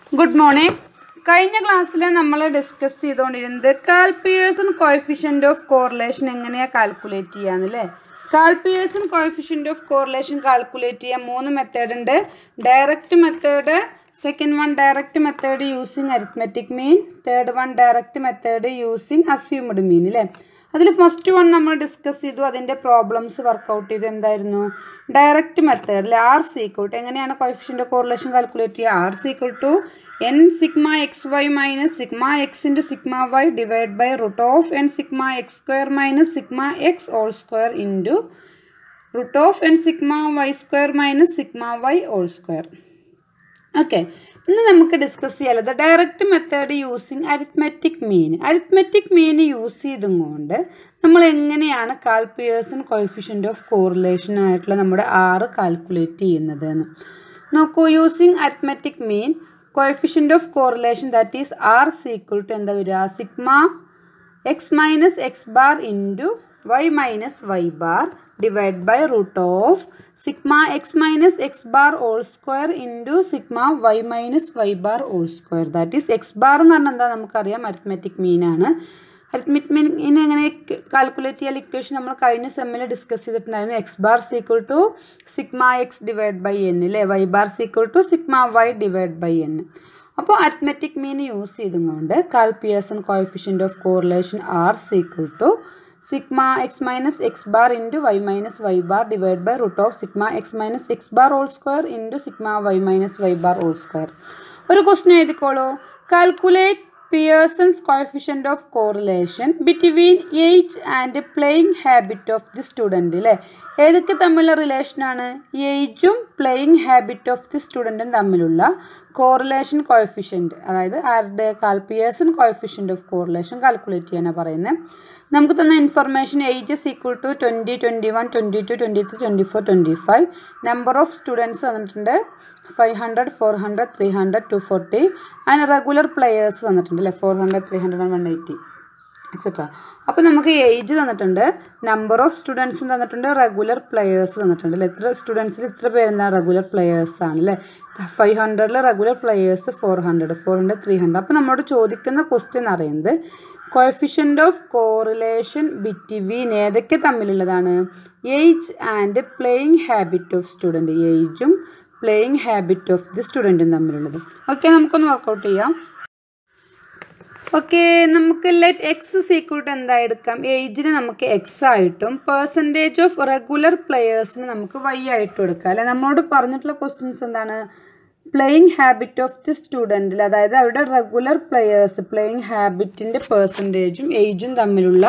good morning കഴിഞ്ഞ ക്ലാസ്സിൽ നമ്മൾ ഡിസ്കസ് ചെയ്തുകൊണ്ടിരുന്നത് കാൽപിയേഴ്സൺ കോയഫിഷ്യൻ്റ് ഓഫ് കോറിലേഷൻ എങ്ങനെയാണ് കാൽക്കുലേറ്റ് ചെയ്യാന്നല്ലേ Karl Pearson coefficient of correlation calculate ചെയ്യാൻ മൂന്ന് മെത്തേഡ് ഉണ്ട് direct method second one direct method using arithmetic mean third one direct method using assumed mean അല്ലേ അതിൽ ഫസ്റ്റ് വൺ നമ്മൾ ഡിസ്കസ് ചെയ്തു അതിൻ്റെ പ്രോബ്ലംസ് വർക്കൗട്ട് ചെയ്ത് എന്തായിരുന്നു ഡയറക്റ്റ് മെത്തേഡിൽ ആർ സീക്വൾ എങ്ങനെയാണ് കോഫിഷ്യൻ്റെ കോറിലേഷൻ കാൽക്കുലേറ്റ് ചെയ്യുക R is equal to N sigma X Y minus sigma X into sigma Y divide by root of N sigma X square minus sigma X whole square into root of N sigma Y square minus sigma Y whole square okay ഇന്ന് നമുക്ക് discuss ചെയ്യാനുള്ളത് direct method using arithmetic mean arithmetic mean use ചെയ്തും കൊണ്ട് നമ്മൾ എങ്ങനെയാണ് കാൽപിയേഴ്സൺ coefficient of correlation ആയിട്ടുള്ള നമ്മുടെ ആറ് കാൽക്കുലേറ്റ് ചെയ്യുന്നത് എന്ന് നോക്കൂ using arithmetic mean coefficient of correlation that is R is equal to എന്താ വരിക sigma X minus X bar into Y minus Y bar divide by root of sigma X minus X bar whole square into sigma Y minus Y bar whole square that is X bar എന്ന് പറഞ്ഞാൽ എന്താ നമുക്കറിയാം arithmetic മീനാണ് arithmetic മീൻ എങ്ങനെ calculate ചെയ്യാൻ equation നമ്മൾ കഴിഞ്ഞ സെമ്മിൽ ഡിസ്കസ് ചെയ്തിട്ടുണ്ടായിരുന്നു x bar is equal to sigma x divide by n അല്ലേ y bar is equal to sigma Y divide by n അപ്പോൾ അരിത്മെറ്റിക് മീൻ യൂസ് ചെയ്തുകൊണ്ട് Karl Pearson coefficient of correlation r is equal to sigma X minus X bar into Y minus Y bar divide by root of sigma X minus X bar whole square into sigma Y minus Y bar whole square ഒരു question എഴുതിക്കോളൂ calculate Pearson's coefficient of correlation between age and playing habit of the student അല്ലേ ഏതൊക്കെ തമ്മിലുള്ള റിലേഷനാണ് ഏജും playing habit of the സ്റ്റുഡൻറ്റും തമ്മിലുള്ള correlation coefficient അതായത് ആരുടെ Karl Pearson coefficient of correlation calculate ചെയ്യാനാണ് പറയുന്നത് നമുക്ക് തന്ന information age is equal to twenty twenty one twenty two twenty three twenty four twenty five number of students തന്നിട്ടുണ്ട് five hundred four hundred three hundred two forty and regular players തന്നിട്ടുണ്ട് അല്ലേ four hundred three hundred one eighty et cetera അപ്പോൾ നമുക്ക് age തന്നിട്ടുണ്ട് number of സ്റ്റുഡൻസും തന്നിട്ടുണ്ട് regular players തന്നിട്ടുണ്ട് അല്ലേ എത്ര സ്റ്റുഡൻസിൽ ഇത്ര പേരെന്താ റെഗുലർ പ്ലെയേഴ്സ് ആണ് അല്ലേ ഫൈവ് ഹൺഡ്രഡിൽ regular players four hundred four hundred three hundred അപ്പോൾ നമ്മളോട് ചോദിക്കുന്ന ക്വസ്റ്റ്യൻ അറിയുന്നത് കോയഫിഷ്യൻ്റ് ഓഫ് കോറിലേഷൻ ബിറ്റ്വീൻ ഏതൊക്കെ തമ്മിലുള്ളതാണ് age and playing habit of student ഏജും പ്ലേയിങ് ഹാബിറ്റ് ഓഫ് ദി സ്റ്റുഡൻറ്റും തമ്മിലുള്ളത് ഓക്കെ നമുക്കൊന്ന് വർക്കൗട്ട് ചെയ്യാം ഓക്കെ നമുക്ക് ലെറ്റ് എക്സ് സീക്വട്ട് എന്താ എടുക്കാം ഏജിന് നമുക്ക് എക്സ് ആയിട്ടും പെർസെൻറ്റേജ് ഓഫ് റെഗുലർ പ്ലെയേഴ്സിന് നമുക്ക് വൈ ആയിട്ടും എടുക്കാം അല്ലെ നമ്മളോട് പറഞ്ഞിട്ടുള്ള ക്വസ്റ്റ്യൻസ് എന്താണ് പ്ലേയിങ് ഹാബിറ്റ് ഓഫ് ദി സ്റ്റുഡൻറ്റിൽ അതായത് അവരുടെ റെഗുലർ പ്ലെയേഴ്സ് പ്ലേയിങ് ഹാബിറ്റിൻ്റെ പെർസെൻറ്റേജും ഏജും തമ്മിലുള്ള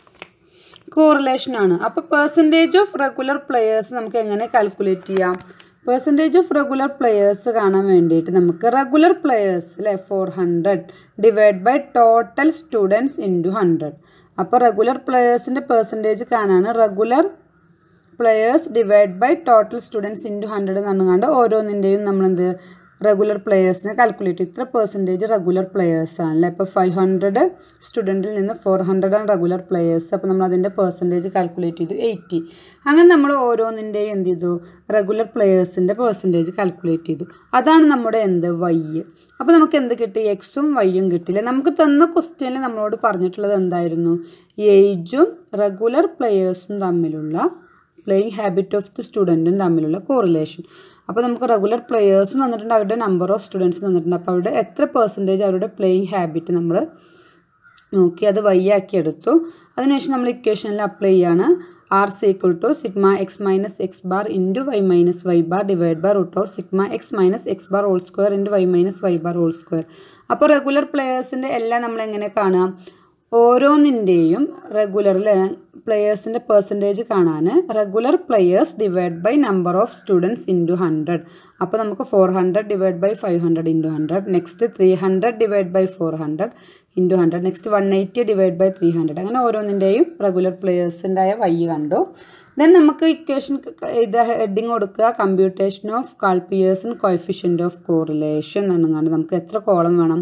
കോറിലേഷനാണ് അപ്പോൾ പെർസെൻറ്റേജ് ഓഫ് റെഗുലർ പ്ലെയേഴ്സ് നമുക്ക് എങ്ങനെ കാൽക്കുലേറ്റ് ചെയ്യാം പെർസെൻറ്റേജ് ഓഫ് റെഗുലർ പ്ലെയേഴ്സ് കാണാൻ വേണ്ടിയിട്ട് നമുക്ക് റെഗുലർ പ്ലെയേഴ്സ് അല്ലേ four hundred divide by total students into hundred അപ്പോൾ റെഗുലർ പ്ലെയേഴ്സിൻ്റെ പെർസെൻറ്റേജ് കാണാണ് regular players divide by total students into hundred എന്ന് പറഞ്ഞുകൊണ്ട് ഓരോന്നിൻ്റെയും നമ്മളെന്ത് റെഗുലർ പ്ലെയേഴ്സിനെ കാൽക്കുലേറ്റ് ഇത്ര പെർസെൻറ്റേജ് റെഗുലർ പ്ലെയേഴ്സ് ആണല്ലേ ഇപ്പോൾ ഫൈവ് ഹൺഡ്രഡ് സ്റ്റുഡൻറ്റിൽ നിന്ന് ഫോർ ഹൺഡ്രഡ് ആണ് റെഗുലർ പ്ലെയേഴ്സ് അപ്പോൾ നമ്മൾ അതിൻ്റെ പെർസെൻറ്റേജ് കാൽക്കുലേറ്റ് ചെയ്തു എയ്റ്റി അങ്ങനെ നമ്മൾ ഓരോന്നിൻ്റെയും എന്ത് ചെയ്തു റെഗുലർ പ്ലെയേഴ്സിൻ്റെ പെർസെൻറ്റേജ് കാൽക്കുലേറ്റ് ചെയ്തു അതാണ് നമ്മുടെ എന്ത് വൈ അപ്പോൾ നമുക്ക് എന്ത് കിട്ടി എക്സും വൈയും കിട്ടില്ല നമുക്ക് തന്ന ക്വസ്റ്റ്യനിൽ നമ്മളോട് പറഞ്ഞിട്ടുള്ളത് എന്തായിരുന്നു ഏജും റെഗുലർ പ്ലെയേഴ്സും തമ്മിലുള്ള പ്ലേയിങ് ഹാബിറ്റ് ഓഫ് ദി സ്റ്റുഡൻറ്റും തമ്മിലുള്ള കോറിലേഷൻ അപ്പോൾ നമുക്ക് റെഗുലർ പ്ലെയേഴ്സ് തന്നിട്ടുണ്ട് അവരുടെ നമ്പർ ഓഫ് സ്റ്റുഡൻസ് തന്നിട്ടുണ്ട് അപ്പോൾ അവരുടെ എത്ര പെർസെൻറ്റേജ് അവരുടെ പ്ലേയിങ് ഹാബിറ്റ് നമ്മൾ നോക്കി അത് വൈ ആക്കി എടുത്തു അതിനുശേഷം നമ്മൾ ഇക്വേഷനിൽ അപ്ലൈ ചെയ്യാണ് r is equal to sigma X minus X bar into Y minus Y bar divide by root of sigma X minus X bar whole square into Y minus Y bar whole square അപ്പോൾ regular പ്ലെയേഴ്സിൻ്റെ എല്ലാം നമ്മൾ എങ്ങനെ കാണാം ഓരോന്നിൻ്റെയും റെഗുലറിൽ പ്ലെയേഴ്സിൻ്റെ percentage കാണാൻ regular players divide by number of students into hundred അപ്പോൾ നമുക്ക് four hundred divide by five hundred into hundred next three hundred divide by four hundred into hundred next one eighty divide by three hundred അങ്ങനെ ഓരോന്നിൻ്റെയും regular പ്ലെയേഴ്സിൻ്റെ ആയ Y കണ്ടു then നമുക്ക് equation ഇത് heading കൊടുക്കുക computation of Karl Pearson coefficient of correlation എന്നുകൊണ്ട് നമുക്ക് എത്ര കോളം വേണം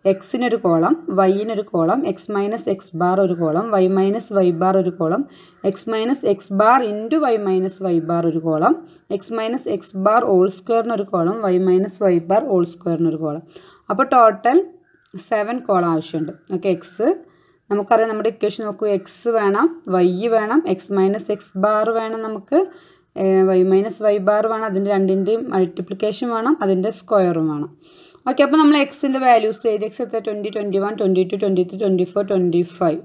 എക്സിനൊരു കോളം വൈയിനൊരു column x minus X bar ഒരു column y minus Y bar ഒരു column x minus X bar into Y minus Y bar ഒരു column x minus X bar whole സ്ക്വയറിനൊരു column y minus Y bar whole സ്ക്വയറിനൊരു column അപ്പോൾ total seven column ആവശ്യമുണ്ട് okay x നമുക്കറിയാം നമ്മുടെ equation നോക്കൂ X വേണം വൈ വേണം എക്സ് മൈനസ് എക്സ് ബാർ വേണം നമുക്ക് വൈ മൈനസ് വൈ ബാർ വേണം അതിൻ്റെ രണ്ടിൻ്റെയും മൾട്ടിപ്ലിക്കേഷൻ വേണം അതിൻ്റെ സ്ക്വയറും വേണം ഓക്കെ അപ്പോൾ നമ്മൾ എക്സിൻ്റെ വാല്യൂസ് എഴുതി എക്സ് എത്ര twenty twenty one twenty two twenty three twenty four twenty five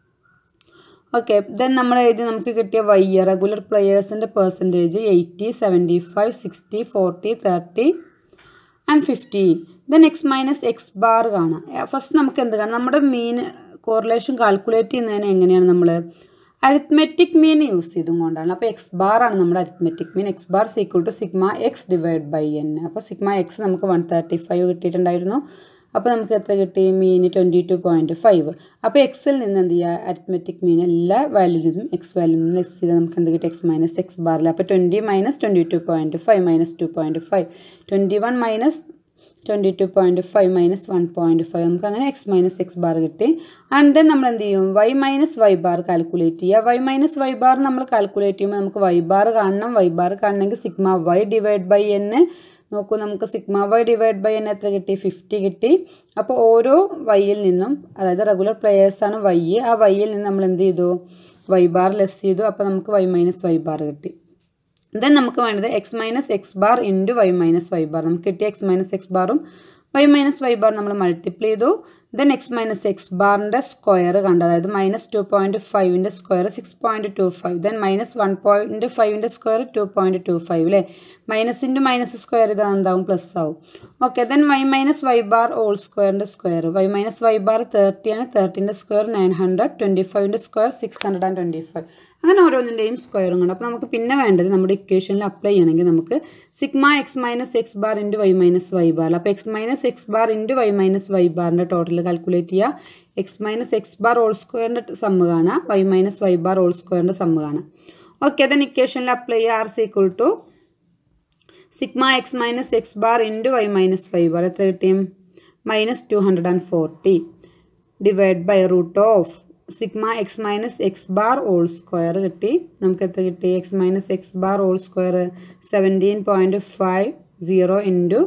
okay then നമ്മൾ എഴുതി നമുക്ക് കിട്ടിയ വൈ റെഗുലർ പ്ലെയേഴ്സിൻ്റെ percentage eighty seventy five sixty forty thirty and fifteen then x minus X bar കാണാം first നമുക്ക് എന്ത് കാണാം നമ്മുടെ മീൻ കോറിലേഷൻ കാൽക്കുലേറ്റ് ചെയ്യുന്നതിന് എങ്ങനെയാണ് നമ്മൾ അരിത്മെറ്റിക് മീൻ യൂസ് ചെയ്തും കൊണ്ടാണ് അപ്പോൾ എക്സ് ബാർ ആണ് നമ്മുടെ arithmetic mean x bar is equal to sigma x divide by n അപ്പോൾ സിഗ്മ എക്സ് നമുക്ക് വൺ തേർട്ടി ഫൈവ് കിട്ടിയിട്ടുണ്ടായിരുന്നു അപ്പോൾ നമുക്ക് എത്ര കിട്ടി മീന് ട്വൻറ്റി ടു പോയിൻറ്റ് ഫൈവ് അപ്പോൾ എക്സിൽ നിന്ന് എന്ത് ചെയ്യുക അരിത്മെറ്റിക് മീൻ എല്ലാ വാല്യൂവിൽ നിന്നും എക്സ് വാല്യൂവിൽ നിന്നും എക്സ് ചെയ്താൽ നമുക്ക് എന്ത് കിട്ടി എക്സ് മൈനസ് എക്സ് ബാറിൽ അപ്പോൾ twenty minus twenty two point five minus two point five twenty one minus twenty two point five minus one point five നമുക്ക് അങ്ങനെ എക്സ് മൈനസ് എക്സ് ബാർ കിട്ടി ആൻഡ് ദെൻ നമ്മൾ എന്ത് ചെയ്യും y minus Y bar calculate ചെയ്യുക y minus Y bar നമ്മൾ calculate ചെയ്യുമ്പോൾ നമുക്ക് വൈ ബാർ കാണണം വൈ ബാർ കാണണമെങ്കിൽ sigma Y divide by n നോക്കൂ നമുക്ക് sigma Y divide by n എത്ര കിട്ടി ഫിഫ്റ്റി കിട്ടി അപ്പോൾ ഓരോ വൈയിൽ നിന്നും അതായത് റെഗുലർ പ്ലെയേഴ്സാണ് വൈ ആ വൈയിൽ നിന്ന് നമ്മൾ എന്ത് ചെയ്തു വൈ ബാർ ലെസ് ചെയ്തു അപ്പോൾ നമുക്ക് വൈ മൈനസ് വൈ ബാർ കിട്ടി ദെൻ നമുക്ക് വേണ്ടത് x minus X bar into Y minus Y bar നമുക്ക് കിട്ടിയ എക്സ് മൈനസ് എക്സ് ബാറും വൈ മൈനസ് വൈ ബാർ നമ്മൾ മൾട്ടിപ്ലൈ ചെയ്തു ദെൻ എക്സ് മൈനസ് എക്സ് ബാറിൻ്റെ സ്ക്വയർ കണ്ടു അതായത് മൈനസ് ടു പോയിൻറ്റ് ഫൈവിൻ്റെ square six point two five then minus one point ഫൈവിൻ്റെ square two point two five അല്ലേ മൈനസ് ഇൻറ്റു മൈനസ് സ്ക്വയർ ഇത് എന്താവും പ്ലസ് ആവും okay then y minus Y bar whole സ്ക്വയറിൻ്റെ square y minus Y bar തേർട്ടിയാണ് തേർട്ടീൻ്റെ square nine hundred twenty ഫൈവിൻ്റെ square six hundred and twenty five അങ്ങനെ ഓരോന്നിൻ്റെയും സ്ക്വയറും ഉണ്ട് അപ്പോൾ നമുക്ക് പിന്നെ വേണ്ടത് നമ്മുടെ ഇക്വേഷനിൽ അപ്ലൈ ചെയ്യണമെങ്കിൽ നമുക്ക് sigma X minus X bar into Y minus Y bar അപ്പോൾ x minus X bar into Y minus y ബാറിൻ്റെ ടോട്ടൽ കാൽക്കുലേറ്റ് ചെയ്യുക x minus X bar whole സ്ക്വയറിൻ്റെ സമ്മ് കാണാം y minus Y bar whole സ്ക്വയറിൻ്റെ sum കാണാം okay then ഇക്വേഷനിൽ apply ചെയ്യുക R is equal to sigma X minus X bar into Y minus Y bar എത്ര കിട്ടിയും minus two hundred and forty divide by root of sigma X minus X bar whole square കിട്ടി നമുക്ക് എത്ര കിട്ടി x minus X bar whole square seventeen point five zero into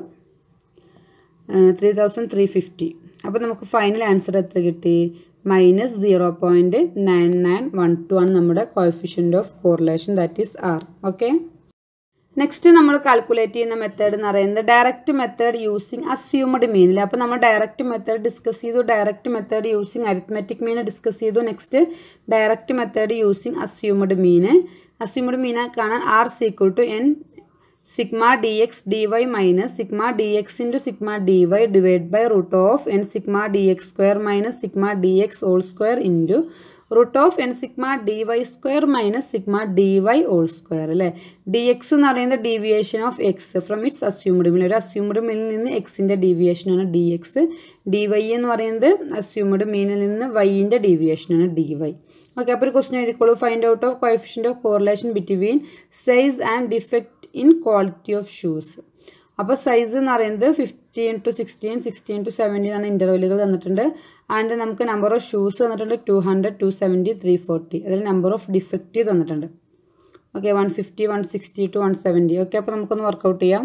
three thousand three fifty അപ്പോൾ നമുക്ക് final answer എത്ര കിട്ടി minus zero point nine nine one two ആണ് നമ്മുടെ coefficient of correlation that is r okay next നമ്മൾ calculate ചെയ്യുന്ന method എന്ന് പറയുന്നത് ഡയറക്റ്റ് മെത്തേഡ് യൂസിങ് അസ്യൂമഡ് മീനിൽ അപ്പോൾ നമ്മൾ ഡയറക്റ്റ് മെത്തേഡ് ഡിസ്കസ് ചെയ്തു direct method using arithmetic mean discuss ചെയ്തു next direct method using assumed മീന് അസ്യൂമഡ് മീനെ കാണാൻ r is equal to N sigma d x d y minus sigma d x into sigma d y divide by root of N sigma d x square minus sigma d x whole square into root of N sigma d y square minus sigma d y whole square അല്ലേ d x എന്ന് പറയുന്നത് deviation of x from it's assumed mean ഒരു assumed മീനിൽ നിന്ന് എക്സിൻ്റെ ഡീവിയേഷനാണ് d x d y എന്ന് പറയുന്നത് അസ്യൂംഡ് മീനിൽ നിന്ന് വൈൻ്റെ ഡീവിയേഷനാണ് ഡി വൈ ഓക്കെ അപ്പോൾ ഒരു ക്വസ്റ്റൻ എഴുതിക്കോളൂ find out of coefficient of correlation between size and defect in quality of shoes അപ്പോൾ സൈസ് എന്ന് പറയുന്നത് fifteen to sixteen sixteen to seventeen ആണ് ഇൻ്റർവെല്ലുകൾ തന്നിട്ടുണ്ട് ആൻഡ് നമുക്ക് നമ്പർ ഓഫ് ഷൂസ് തന്നിട്ടുണ്ട് two hundred two seventy three forty അതിൽ number of defective തന്നിട്ടുണ്ട് okay one fifty one sixty two one seventy okay അപ്പോൾ നമുക്കൊന്ന് വർക്കൗട്ട് ചെയ്യാം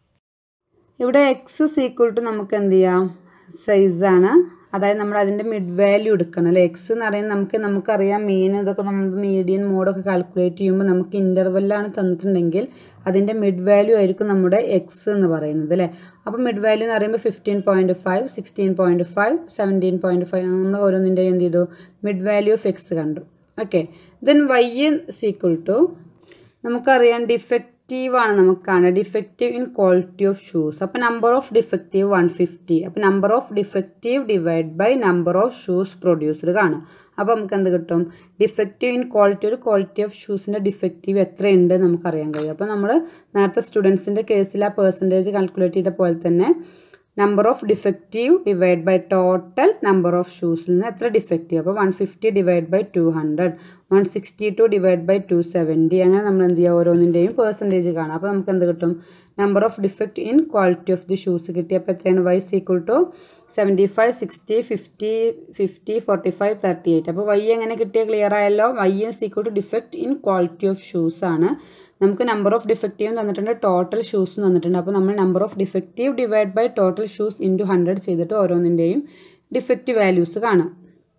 ഇവിടെ എക്സ് സീക്വൽ ടു നമുക്ക് എന്ത് ചെയ്യാം സൈസാണ് അതായത് നമ്മൾ അതിൻ്റെ മിഡ് വാല്യൂ എടുക്കണം അല്ലേ എക്സ് എന്ന് പറയുന്നത് നമുക്ക് നമുക്കറിയാം മീൻ ഇതൊക്കെ നമ്മൾ മീഡിയൻ മോഡൊക്കെ കാൽക്കുലേറ്റ് ചെയ്യുമ്പോൾ നമുക്ക് ഇൻ്റർവെല്ലാണ് തന്നിട്ടുണ്ടെങ്കിൽ അതിൻ്റെ മിഡ് വാല്യൂ ആയിരിക്കും നമ്മുടെ എക്സ് എന്ന് പറയുന്നത് അല്ലേ അപ്പോൾ മിഡ് വാല്യൂ എന്ന് പറയുമ്പോൾ fifteen point five sixteen point five seventeen point five നമ്മൾ ഓരോന്നിൻ്റെയും എന്ത് ചെയ്തു മിഡ് വാല്യൂ ഓഫ് എക്സ് കണ്ടു okay then y is equal to നമുക്കറിയാം ഡിഫക്റ്റീവ് ആണ് നമുക്ക് കാണുക defective in quality of shoes അപ്പോൾ number of defective one fifty അപ്പോൾ number of defective divide by number of shoes produced കാണും അപ്പോൾ നമുക്ക് എന്ത് കിട്ടും ഡിഫക്റ്റീവ് ഇൻ ക്വാളിറ്റി ഒരു ക്വാളിറ്റി ഓഫ് ഷൂസിൻ്റെ ഡിഫക്റ്റീവ് എത്രയുണ്ട് നമുക്കറിയാൻ കഴിയും അപ്പോൾ നമ്മൾ നേരത്തെ സ്റ്റുഡൻസിൻ്റെ കേസിൽ ആ പെർസെൻറ്റേജ് കാൽക്കുലേറ്റ് ചെയ്ത പോലെ തന്നെ number of defective divide by total number of ഷൂസിൽ നിന്ന് എത്ര ഡിഫക്റ്റീവ് അപ്പോൾ one fifty divide by two hundred one sixty two divide by two seventy അങ്ങനെ നമ്മൾ എന്ത് ചെയ്യുക ഓരോന്നിൻ്റെയും പേഴ്സൻറ്റേജ് കാണാം അപ്പോൾ നമുക്ക് എന്ത് കിട്ടും number of defect in quality of the shoes കിട്ടിയപ്പോൾ എത്രയാണ് y equal to seventy five sixty fifty fifty forty five thirty eight അപ്പോൾ വൈ എങ്ങനെ കിട്ടിയ ക്ലിയർ ആയല്ലോ y is equal to defect in quality of shoes ആണ് നമുക്ക് number of defective തന്നിട്ടുണ്ട് total shoes തന്നിട്ടുണ്ട് അപ്പോൾ നമ്മൾ number of defective divide by total shoes into hundred ചെയ്തിട്ട് ഓരോന്നിൻ്റെയും ഡിഫക്റ്റ് വാല്യൂസ് കാണാം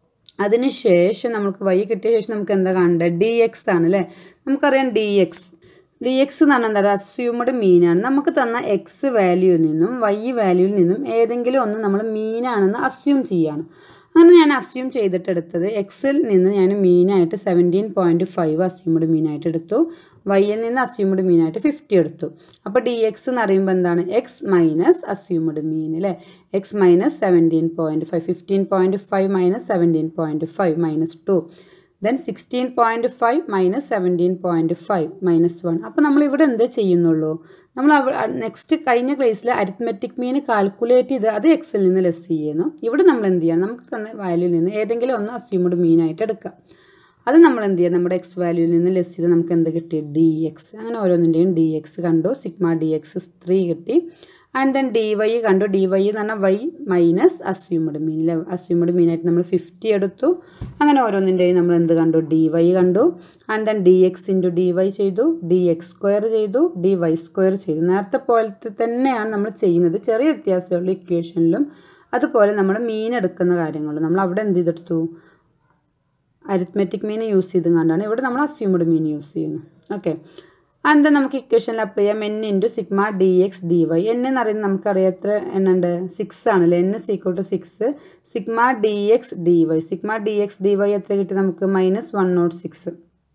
അതിന് ശേഷം നമുക്ക് വൈ കിട്ടിയ ശേഷം നമുക്ക് എന്താ കാണേണ്ടത് ഡി എക്സ് ആണ് അല്ലേ നമുക്കറിയാം ഡി എക്സ് ഡി എക്സ് എന്ന് പറഞ്ഞാൽ എന്താ അസ്യൂംഡ് മീനാണ് നമുക്ക് തന്ന എക്സ് വാല്യൂവിൽ നിന്നും വൈ വാല്യൂവിൽ നിന്നും ഏതെങ്കിലും ഒന്ന് നമ്മൾ മീനാണെന്ന് അസ്യൂം ചെയ്യാണ് അങ്ങനെ ഞാൻ അസ്യൂം ചെയ്തിട്ട് എടുത്തത് എക്സിൽ നിന്ന് ഞാൻ മീനായിട്ട് സെവൻറ്റീൻ പോയിൻറ്റ് ഫൈവ് അസ്യൂംഡ് മീനായിട്ട് എടുത്തു വൈയിൽ നിന്ന് അസ്യൂംഡ് മീനായിട്ട് ഫിഫ്റ്റി എടുത്തു അപ്പോൾ ഡി എക്സ് എന്ന് പറയുമ്പോൾ എന്താണ് എക്സ് മൈനസ് അസ്യൂംഡ് മീൻ അല്ലേ x minus seventeen point five fifteen point five minus seventeen point five minus two then sixteen point five minus seventeen point five minus one അപ്പോൾ നമ്മൾ ഇവിടെ എന്ത് ചെയ്യുന്നുള്ളൂ നമ്മൾ നെക്സ്റ്റ് കഴിഞ്ഞ ക്ലാസ്സിൽ അരിത്മെറ്റിക് മീൻ കാൽക്കുലേറ്റ് ചെയ്ത് അത് എക്സിൽ നിന്ന് ലെസ് ചെയ്യുന്നു ഇവിടെ നമ്മൾ എന്ത് ചെയ്യണം നമുക്ക് തന്ന വാല്യൂവിൽ നിന്ന് ഏതെങ്കിലും ഒന്ന് അസ്യൂംഡ് മീനായിട്ട് എടുക്കാം അത് നമ്മൾ എന്ത് ചെയ്യുക നമ്മുടെ എക്സ് വാല്യൂവിൽ നിന്ന് ലെസ് ചെയ്ത് നമുക്ക് എന്ത് കിട്ടി ഡി എക്സ് അങ്ങനെ ഓരോന്നിൻ്റെയും ഡി എക്സ് കണ്ടു സിഗ്മ ഡി എക്സ് ത്രീ കിട്ടി ആൻഡ് ദെൻ ഡി വൈ കണ്ടു ഡി വൈ എന്ന് പറഞ്ഞാൽ വൈ മൈനസ് അസ്യൂംഡ് മീൻ അല്ലേ അസ്യൂംഡ് മീനായിട്ട് നമ്മൾ ഫിഫ്റ്റി എടുത്തു അങ്ങനെ ഓരോന്നിൻ്റെയും നമ്മൾ എന്ത് കണ്ടു ഡി വൈ കണ്ടു and then d x into d y ചെയ്തു ഡി എക്സ് സ്ക്വയർ ചെയ്തു ഡി വൈ സ്ക്വയർ ചെയ്തു നേരത്തെ പോലത്തെ തന്നെയാണ് നമ്മൾ ചെയ്യുന്നത് ചെറിയ വ്യത്യാസമുള്ള ഇക്വേഷനിലും അതുപോലെ നമ്മൾ മീൻ എടുക്കുന്ന കാര്യങ്ങളും നമ്മൾ അവിടെ എന്ത് ചെയ്തെടുത്തു അരിത്മെറ്റിക് മീൻ യൂസ് ചെയ്തും കണ്ടാണ് ഇവിടെ നമ്മൾ അസ്യൂംഡ് മീൻ യൂസ് ചെയ്യുന്നു ഓക്കെ ആൻഡ് നമുക്ക് ഇക്വേഷനിൽ അപ്ലൈ ചെയ്യാം n into sigma d x d y n എന്ന് പറയുന്നത് നമുക്കറിയാം എത്ര എണ്ണുണ്ട് സിക്സ് ആണല്ലേ n is equal to six sigma d x d y sigma d x d y എത്ര കിട്ടി നമുക്ക് minus one not six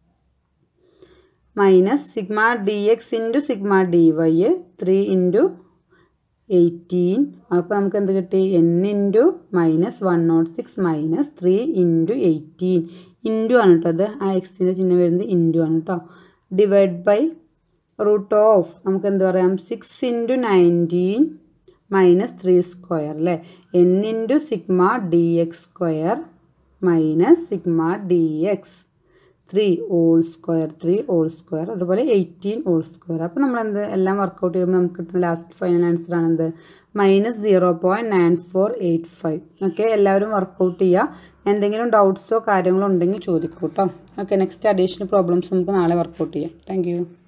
minus sigma d x into sigma d y three into eighteen അപ്പോൾ നമുക്ക് എന്ത് കിട്ടി n into minus one not six minus three into eighteen into ആണ് കേട്ടോ അത് ആ എക്സിൻ്റെ ചിഹ്നം വരുന്നത് ഇൻറ്റു ആണ് കേട്ടോ ഡിവൈഡ് ബൈ റൂട്ട് ഓഫ് നമുക്ക് എന്ത് പറയാം six into nineteen minus three square അല്ലേ n into sigma d x square minus sigma d x three whole square three whole square അതുപോലെ എയ്റ്റീൻ ഓൾ സ്ക്വയർ അപ്പോൾ നമ്മൾ എന്ത് എല്ലാം വർക്കൗട്ട് ചെയ്യുമ്പോൾ നമുക്ക് കിട്ടുന്ന ലാസ്റ്റ് ഫൈനൽ ആൻസർ ആണ് എന്ത് minus zero point nine four eight five okay എല്ലാവരും വർക്കൗട്ട് ചെയ്യുക എന്തെങ്കിലും ഡൗട്ട്സോ കാര്യങ്ങളോ ഉണ്ടെങ്കിൽ ചോദിക്കൂ കേട്ടോ ഓക്കെ നെക്സ്റ്റ് അഡീഷണൽ പ്രോബ്ലംസ് നമുക്ക് നാളെ വർക്കൗട്ട് ചെയ്യാം താങ്ക്